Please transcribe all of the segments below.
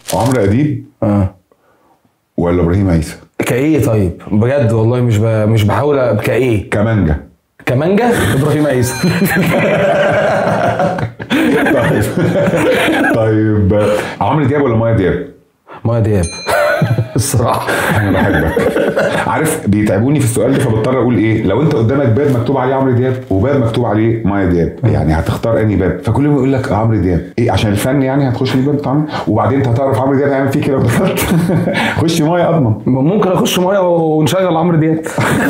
عمرو اديب اه ولا ابراهيم عيسى كايه طيب بجد والله مش ب... مش بحاول أ- كايه كمانجا كمانجا ابراهيم عيسى طيب طيب عمرو دياب ولا مايا دياب؟ مايا دياب الصراحه انا بحبك عارف بيتعبوني في السؤال ده فبضطر اقول ايه لو انت قدامك باب مكتوب عليه عمرو دياب وباب مكتوب عليه مايا دياب يعني هتختار انهي باب فكل يوم يقول لك عمرو دياب ايه عشان الفن يعني هتخش الباب بتاع عمرو وبعدين انت هتعرف عمرو دياب هيعمل فيك كده لو دخلت خش مايا اضمن ممكن اخش مايا ونشغل عمرو دياب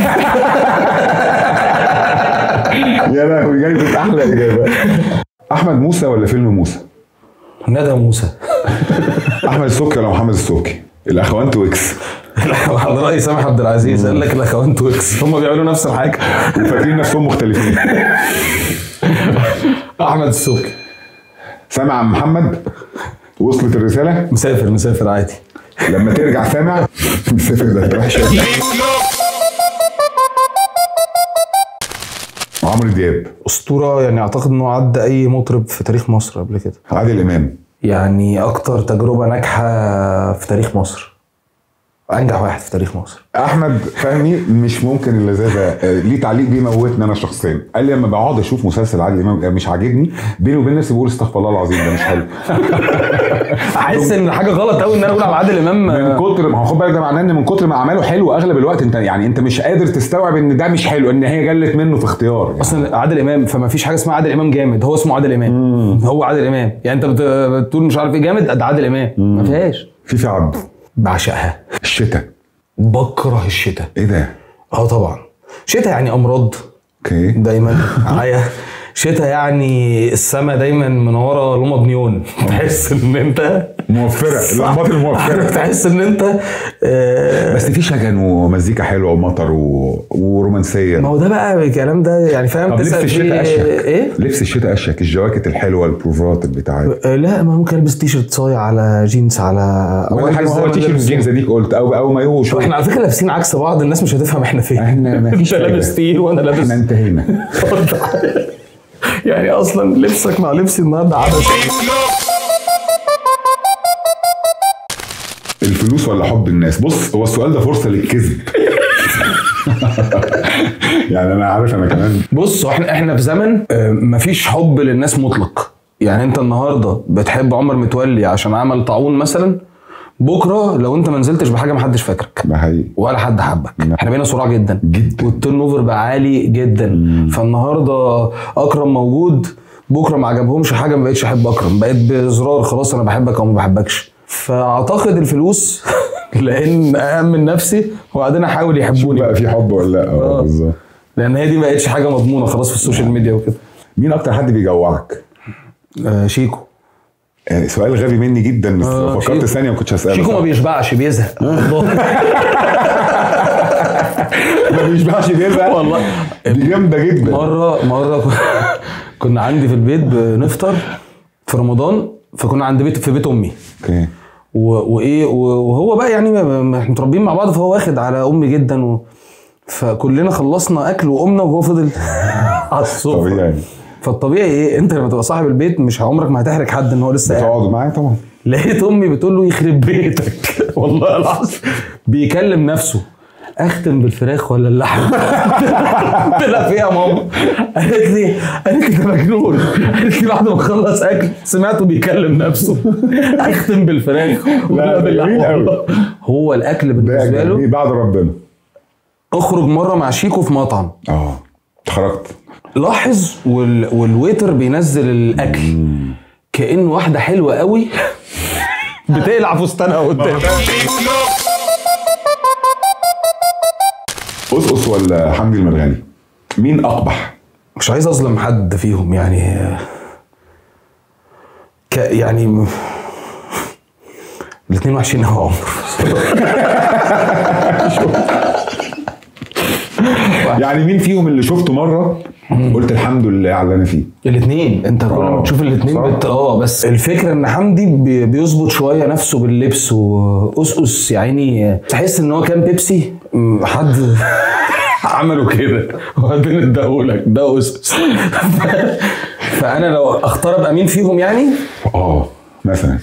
يا لهوي جايبه احلى اجابه احمد موسى ولا فيلم موسى ندى موسى احمد السبكي ولا محمد السبكي الاخوان تويكس على راي سامح عبد العزيز قال لك الاخوان تويكس هم بيعملوا نفس الحاجه وفاكرين نفسهم مختلفين احمد السوكي سامع عم محمد وصلت الرساله مسافر مسافر عادي لما ترجع سامع مسافر ده وحش أوي. عمرو دياب اسطوره يعني اعتقد انه عدى اي مطرب في تاريخ مصر قبل كده عادل امام يعني اكتر تجربه ناجحه في تاريخ مصر انجح واحد في تاريخ مصر احمد فهمي مش ممكن اللذاذه آه، ليه تعليق بيموتني انا شخصيا قال لي لما بقعد اشوف مسلسل عادل امام آه، مش عاجبني بيني وبين نفسي بقول استغفر الله العظيم ده مش حلو احس ان حاجه غلط قوي ان انا اقول على عادل امام من كتر ما هو خد بالك ده معناه ان من كتر ما اعماله حلو اغلب الوقت انت يعني انت مش قادر تستوعب ان ده مش حلو ان هي جلت منه في اختيار يعني. اصلا عادل امام فما فيش حاجه اسمها عادل امام جامد هو اسمه عادل امام هو عادل امام يعني انت بت- بتقول مش عارف ايه جامد ده عادل امام ما فيهاش في في عبد بعشقها الشتاء بكره الشتاء ايه ده؟ اه طبعا شتاء يعني امراض اوكي دايما معايا شتاء يعني السما دايما منوره لمض نيون تحس ان انت موفره اللمبات الموفره تحس ان انت آه، بس في شجن ومزيكا حلوه ومطر و... ورومانسيه ما هو ده بقى الكلام ده يعني فاهم طب لبس تسال الشتاء فيه اشيك ايه لبس الشتاء اشيك الجواكت الحلوه البروفات بتاعت آه، لا ما ممكن البس تيشرت صايع على جينز على ولا حاجه ألبس زي هو ما تيشيرت لابس. جينز اديك قلت او او مايو شو احنا على فكره لابسين عكس بعض الناس مش هتفهم احنا فين احنا ما فيش انت كده. لابس تقيل وانا لابس احنا انتهينا يعني اصلا لبسك مع لبسي النهارده عبث الفلوس ولا حب الناس بص هو السؤال ده فرصه للكذب يعني انا عارف انا كمان بص هو احنا احنا في زمن آه، مفيش حب للناس مطلق يعني انت النهارده بتحب عمر متولي عشان عمل طاعون مثلا بكره لو انت ما نزلتش بحاجه محدش فاكرك ده حقيقي ولا حد حبك احنا بقينا صراع جدا جدا. والتيرن اوفر بقى عالي جدا فالنهارده اكرم موجود بكره ما عجبهمش حاجه ما بقتش احب اكرم بقيت بزرار خلاص انا بحبك او ما بحبكش فاعتقد الفلوس لان اهم من نفسي وبعدين احاول يحبوني بقى في حب ولا لا اه آه. بالظبط لان هي دي ما بقتش حاجه مضمونه خلاص في السوشيال ميديا وكده مين اكتر حد بيجوعك آه شيكو آه، سؤال غبي مني جدا بس آه، لو شيكو. فكرت ثانيه ما كنتش هساله شيكو ما بيشبعش بيزهق والله ما بيشبعش بيزهق والله دي جامده جدا مره مره كنا عندي في البيت بنفطر في رمضان فكنا عند بيت في بيت امي اوكي و- وايه و- وهو بقى يعني ما- ما- احنا متربيين مع بعض فهو واخد على امي جدا و... فكلنا خلصنا اكل وقمنا وهو فضل على السفره طبيعي فالطبيعي ايه انت لما تبقى صاحب البيت مش عمرك ما هتحرج حد ان هو لسه قاعد تقعدوا معايا طبعا لقيت امي بتقول له يخرب بيتك والله العظيم بيكلم نفسه اختم بالفراخ ولا اللحم قلت لها في إيه يا ماما قالت لي قالت لي ده مجنون قالت لي بعد ما خلص اكل سمعته بيكلم نفسه اختم بالفراخ ولا ده باللحم جميل قوي. والله. هو الاكل ده بالنسبه له جميل بعد ربنا اخرج مره مع شيكو في مطعم اه خرجت لاحظ وال... والويتر بينزل الاكل كأن واحده حلوه قوي بتقلع فستانها قدام قصقص ولا حمدي المرغني مين اقبح مش عايز اظلم حد فيهم يعني ك يعني الاثنين وحشين قوي عمر يعني مين فيهم اللي شفته مره قلت الحمد لله على اللي انا فيه الاثنين انت كل ما آه، تشوف الاثنين صح. بت... اه بس الفكره ان حمدي بي- بيظبط شويه نفسه باللبس واسقس يا عيني تحس ان هو كان بيبسي م، حد عملوا كده وبعدين اداهولك ده اسقس فانا لو اختار ابقى مين فيهم يعني اه مثلا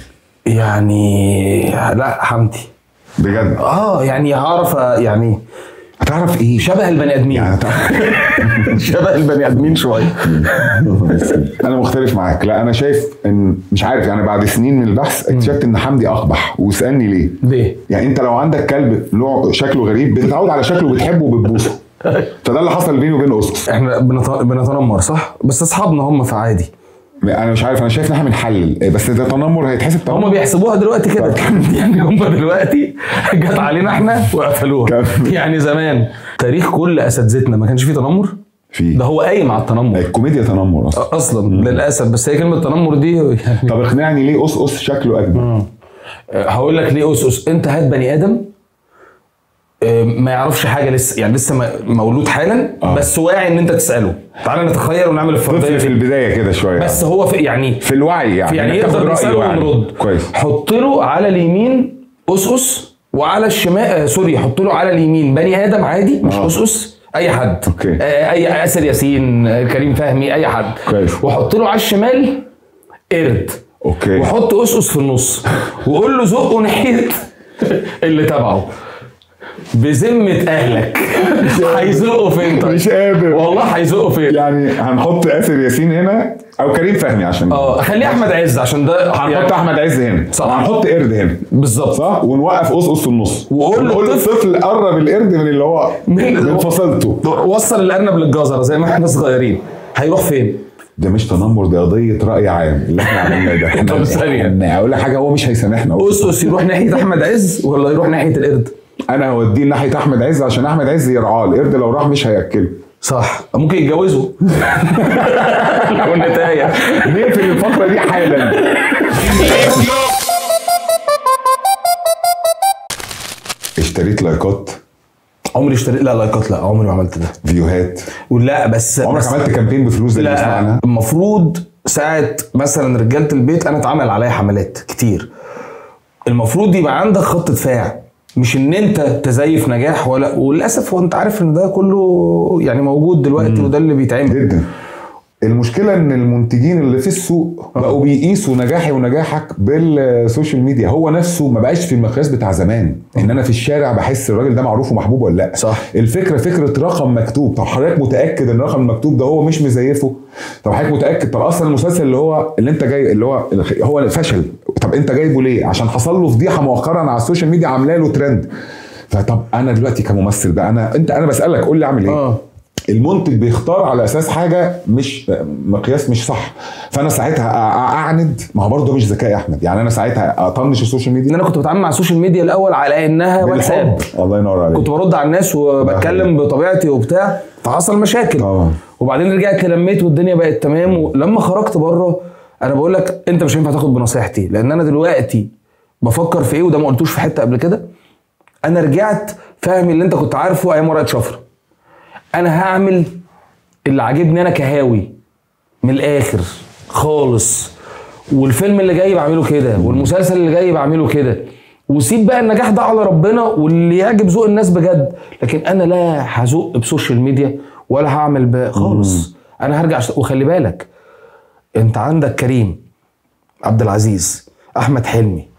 يعني لا حمدي بجد اه يعني هعرف يعني هتعرف ايه شبه البني ادمين يعني هتعرف شبه البني ادمين شويه انا مختلف معاك لا انا شايف ان مش عارف يعني بعد سنين من البحث اكتشفت ان حمدي اقبح واسالني ليه ليه؟ يعني انت لو عندك كلب له شكله غريب بتتعود على شكله بتحبه وبتبوسه فده اللي حصل بيني وبين اسس احنا بنت- بنتنمر صح؟ بس اصحابنا هم فعادي انا مش عارف انا شايف ان احنا بنحلل بس ده تنمر هيتحسب هم تنمر بيحسبوها دلوقتي كده يعني هم دلوقتي جت علينا احنا وقفلوها كمل. يعني زمان تاريخ كل اساتذتنا ما كانش فيه تنمر في ده هو قايم على التنمر الكوميديا تنمر اصلا اصلا للاسف بس هي كلمه تنمر دي يعني طب اقنعني ليه اس اس شكله اجمل هقول لك ليه اسس انت هات بني ادم آه، ما يعرفش حاجه لسه يعني لسه م- مولود حالا آه. بس واعي ان انت تساله تعال نتخيل ونعمل الفرضيه طفل في دي. البدايه كده شويه بس هو في يعني في الوعي يعني في يعني إنك تاخد يقدر رأيه نساله وعي. ونرد كويس حط له على اليمين اسس وعلى الشمال آه سوري حط له على اليمين بني ادم عادي مش آه. اسس اي حد أوكي. آه اي اسر ياسين آه كريم فهمي اي حد كويس. وحط له على الشمال قرد اوكي وحط اسس في النص وقول له زقه ناحيه اللي تبعه بذمه اهلك هيزقه فين طيب؟ مش قادر. والله هيزقه فين؟ يعني هنحط اسر ياسين هنا او كريم فهمي عشان اه خليه احمد عز عشان ده هنحط يعني احمد عز هنا صح. وهنحط قرد هنا بالظبط صح ونوقف اس اس في النص وقول ونقول للطفل- للطفل قرب القرد من اللي هو من- من فصيلته وصل الارنب للجزره زي ما احنا صغيرين هيروح فين؟ ده مش تنمر ده قضيه راي عام اللي احنا عملناه ده احنا طب ثانية. احنا- اقول لك حاجه هو مش هيسامحنا اسس يروح ناحيه احمد عز ولا يروح ناحيه القرد؟ انا هوديه ناحيه احمد عز عشان احمد عز يرعاه القرد لو راح مش هياكله صح ممكن يتجوزوا لو نتايه نقفل الفقره دي حالا اشتريت لايكات عمري اشتريت لا لايكات لا عمري ما عملت ده فيوهات ولا بس عمرك بس عملت كامبين بفلوس زي اللي لا سمعنا المفروض ساعة مثلا رجالة البيت انا اتعمل عليا حملات كتير المفروض يبقى عندك خط دفاع مش ان انت تزيف نجاح ولا وللاسف هو انت عارف ان ده كله يعني موجود دلوقتي وده اللي بيتعمل جدا المشكله ان المنتجين اللي في السوق بقوا بيقيسوا نجاحي ونجاحك بالسوشيال ميديا هو نفسه ما بقاش في المقياس بتاع زمان ان انا في الشارع بحس الراجل ده معروف ومحبوب ولا لا صح. الفكره فكره رقم مكتوب طب حضرتك متاكد ان الرقم المكتوب ده هو مش مزيفه طب حضرتك متاكد طب اصلا المسلسل اللي هو اللي انت جاي اللي هو هو فشل طب انت جايبه ليه عشان حصل له فضيحه مؤخرا على السوشيال ميديا عامله له ترند فطب انا دلوقتي كممثل بقى انا انت انا بسالك قول لي اعمل ايه اه المنتج بيختار على اساس حاجه مش مقياس مش صح فانا ساعتها أ- اعند ما هو برضه مش ذكاء يا احمد يعني انا ساعتها اطنش السوشيال ان ميديا انا كنت بتعامل مع السوشيال ميديا الاول على انها واتساب بالحب. الله ينور عليك كنت برد على الناس وبتكلم بطبيعتي وبتاع فحصل مشاكل طبعا. وبعدين رجعت لميت والدنيا بقت تمام ولما خرجت بره انا بقول لك انت مش هينفع تاخد بنصيحتي لان انا دلوقتي بفكر في ايه وده ما قلتوش في حته قبل كده انا رجعت فاهم اللي انت كنت عارفه ايام ورقه شفره انا هعمل اللي عاجبني انا كهاوي من الاخر خالص والفيلم اللي جاي بعمله كده والمسلسل اللي جاي بعمله كده وسيب بقى النجاح ده على ربنا واللي يعجب ذوق الناس بجد لكن انا لا هزق بسوشيال ميديا ولا هعمل ب- خالص انا هرجع أشت- وخلي بالك انت عندك كريم عبد العزيز احمد حلمي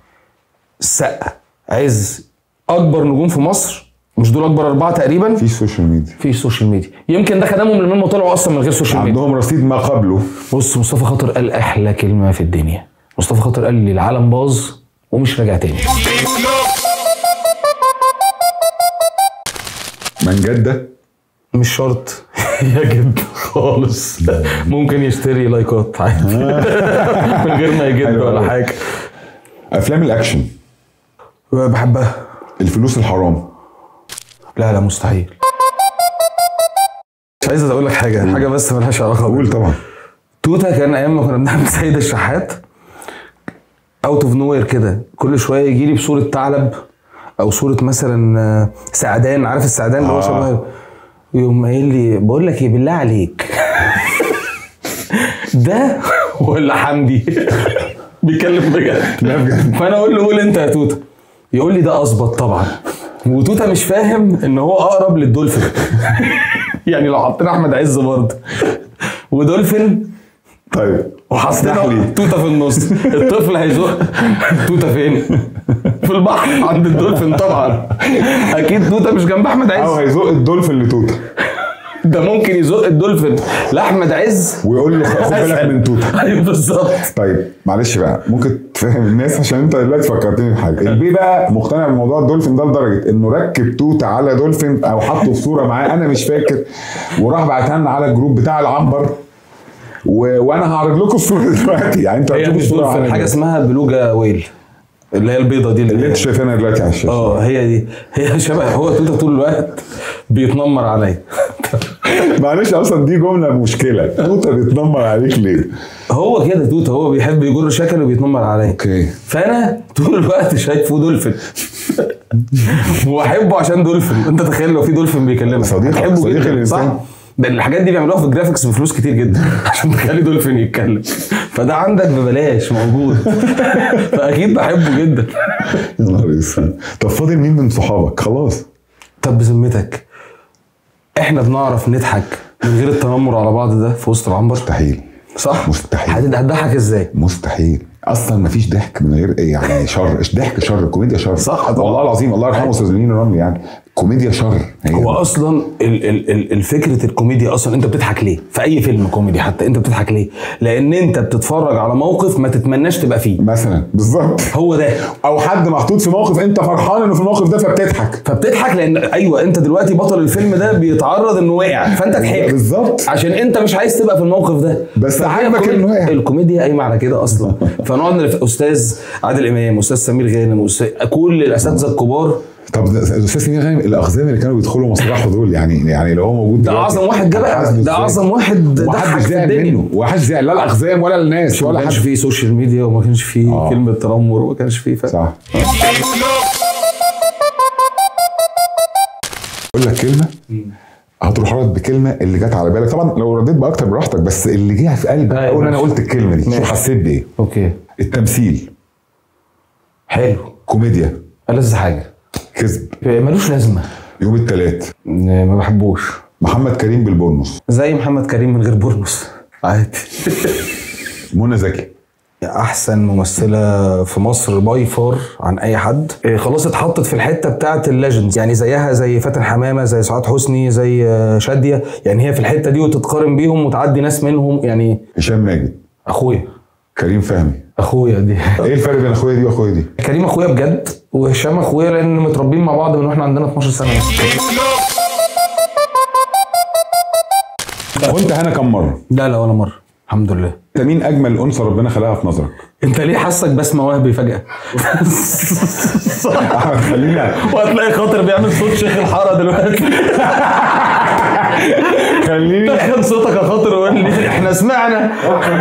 السقا عز اكبر نجوم في مصر مش دول اكبر اربعه تقريبا في السوشيال ميديا في السوشيال ميديا يمكن ده خدمهم لما طلعوا اصلا من غير سوشيال ميديا عندهم رصيد ما قبله بص مصطفى خاطر قال احلى كلمه في الدنيا مصطفى خاطر قال لي العالم باظ ومش راجع تاني من جده مش شرط يجد خالص ممكن يشتري لايكات عادي من غير ما يجد حلو ولا أوي. حاجه افلام الاكشن بحبها الفلوس الحرام لا لا مستحيل مش عايز اقول لك حاجه حاجه بس ملهاش علاقه قول طبعا توتا كان ايام ما كنا بنعمل سيد الشحات اوت اوف نوير كده كل شويه يجي لي بصوره ثعلب او صوره مثلا آه، سعدان عارف السعدان اللي هو آه. شبه يقوم قايل لي بقول لك ايه بالله عليك ده ولا حمدي بيتكلم بجد لا بجد فانا اقول له قول انت يا توته يقول لي ده اظبط طبعا وتوته مش فاهم ان هو اقرب للدولفين يعني لو حطينا احمد عز برضه ودولفين طيب وحطينا نحلي. توته في النص الطفل هيزق التوته فين؟ في البحر عند الدولفين طبعا اكيد توته مش جنب احمد او عز هيزق الدولفين لتوته ده ممكن يزق الدولفين لاحمد عز ويقول له خد بالك من توته ايوه بالظبط طيب معلش بقى ممكن تفهم الناس عشان انت دلوقتي فكرتني بحاجه البي بقى مقتنع بموضوع الدولفين ده لدرجه انه ركب توته على دولفين او حطه في صوره معاه انا مش فاكر وراح بعتها لنا على الجروب بتاع العنبر و... وانا هعرض لكم الصوره دلوقتي يعني انتوا هي هتشوفوا مش الصوره دولفين على حاجه الجروب. اسمها بلوجا ويل اللي هي البيضه دي اللي اللي انت شايفينها دلوقتي على الشاشه اه هي دي هي شبه هو توته طول الوقت بيتنمر عليا معلش اصلا دي جمله مشكله توته بيتنمر عليك ليه؟ هو كده توته هو بيحب يجر شكل وبيتنمر عليا اوكي فانا طول الوقت شايفه دولفين واحبه عشان دولفين انت تخيل لو في دولفين بيكلمك صديق- هتحبه صديق جدا الإنسان. صح ده الحاجات دي بيعملوها في الجرافيكس بفلوس كتير جدا عشان تخلي دولفين يتكلم فده عندك ببلاش موجود فاكيد بحبه جدا يا نهار اسود طب فاضل مين من صحابك خلاص طب بذمتك احنا بنعرف نضحك من غير التنمر على بعض ده في وسط العنبر مستحيل صح مستحيل. هتض- هتضحك ازاي مستحيل اصلا مفيش ضحك من غير ايه يعني شر ضحك شر كوميديا شر صح طبعا. والله العظيم الله يرحمه استاذ مين الرملي يعني كوميديا شر هي هو اصلا ال- ال- ال- الفكره الكوميديا اصلا انت بتضحك ليه في اي فيلم كوميدي حتى انت بتضحك ليه لان انت بتتفرج على موقف ما تتمناش تبقى فيه مثلا بالظبط هو ده او حد محطوط في موقف انت فرحان انه في الموقف ده فبتضحك فبتضحك لان ايوه انت دلوقتي بطل الفيلم ده بيتعرض انه وقع فانت ضحكت بالظبط عشان انت مش عايز تبقى في الموقف ده بس فهي عاجبك الكوميديا- انه وقع. الكوميديا قايمه على كده اصلا فنقعد نلف- استاذ عادل امام استاذ سمير غانم استاذ كل الاساتذه الكبار طب ده- استاذ سمير غانم الاقزام اللي كانوا بيدخلوا مسرحه دول يعني يعني لو هو موجود ده دلوقتي، اعظم واحد جه بقى حاسس ده إزاي؟ اعظم واحد ضحك ومحدش في زعل الدنيا منه ومحدش زعل لا الاقزام ولا الناس ما ولا حد كانش فيه سوشيال ميديا وما كانش فيه آه. كلمه تنمر وما كانش فيه ف... صح اقول لك كلمه هتروح رد بكلمه اللي جت على بالك طبعا لو رديت باكتر براحتك بس اللي جه في قلبك أيوة. اول انا قلت الكلمه دي شو ماشي. حسيت بايه اوكي التمثيل حلو كوميديا ألذ حاجه كذب ملوش لازمه يوم الثلاث ما بحبوش محمد كريم بالبونص زي محمد كريم من غير بورنوس عادي منى زكي احسن ممثله في مصر باي فار عن اي حد إيه، خلاص اتحطت في الحته بتاعه الليجندز يعني زيها زي فاتن حمامه زي سعاد حسني زي آه، شاديه يعني هي في الحته دي وتتقارن بيهم وتعدي ناس منهم يعني هشام ماجد اخويا كريم فهمي اخويا دي ايه الفرق بين اخويا دي واخويا دي كريم اخويا بجد وهشام اخويا لان متربيين مع بعض من واحنا عندنا 12 سنه وانت هنا كم مره لا لا ولا مره الحمد لله انت مين اجمل انثى ربنا خلقها في نظرك انت ليه حاسك بسمه وهبي فجاه احمد خلينا وهتلاقي خاطر بيعمل صوت شيخ الحاره دلوقتي خليني دخل صوتك يا خاطر وقول لي احنا سمعنا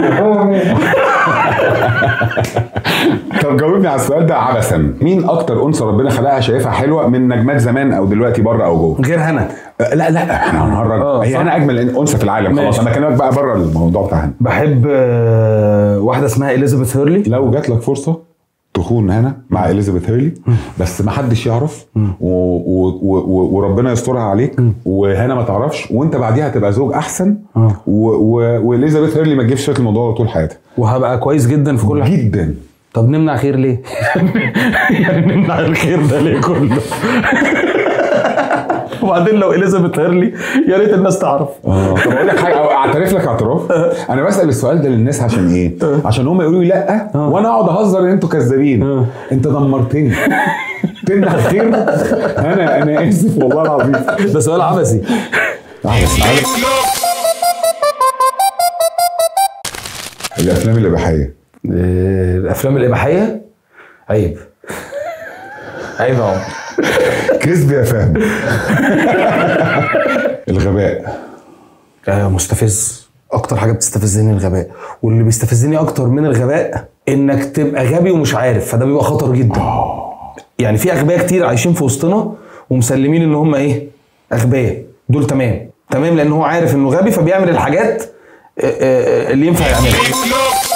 طب جاوبني على السؤال ده عبثا مين اكتر انثى ربنا خلقها شايفها حلوه من نجمات زمان او دلوقتي بره او جوه غير هنا أه، لا لا احنا هنهرج آه، هي صح. انا اجمل انثى في العالم خلاص ماشي. انا بكلمك بقى بره الموضوع بتاع هنا بحب آه، واحده اسمها اليزابيث هيرلي لو جات لك فرصه تخون هنا مع اليزابيث هيرلي بس ما حدش يعرف و... و... و... وربنا يسترها عليك وهنا ما تعرفش وانت بعديها تبقى زوج احسن آه. و... و... واليزابيث هيرلي ما تجيبش شكل الموضوع ده طول حياتها وهبقى كويس جدا في كل حاجه جدا طب نمنع خير ليه؟ يعني نمنع الخير ده ليه كله؟ وبعدين لو اليزابيث هيرلي يا ريت الناس تعرف اه طب اقول لك حاجه أو اعترف لك اعتراف انا بسال السؤال ده للناس عشان ايه؟ عشان هم يقولوا لي لا وانا اقعد اهزر ان انتوا كذابين اه. انت دمرتني تمنع الخير انا انا اسف والله العظيم ده سؤال عبثي عبس عبس الافلام الاباحيه آه، الافلام الاباحيه عيب عيب يا عمر كذب يا فهم الغباء آه، مستفز اكتر حاجه بتستفزني الغباء واللي بيستفزني اكتر من الغباء انك تبقى غبي ومش عارف فده بيبقى خطر جدا يعني في اغبياء كتير عايشين في وسطنا ومسلمين ان هم ايه اغبياء دول تمام تمام لان هو عارف انه غبي فبيعمل الحاجات آه، آه، اللي ينفع يعملها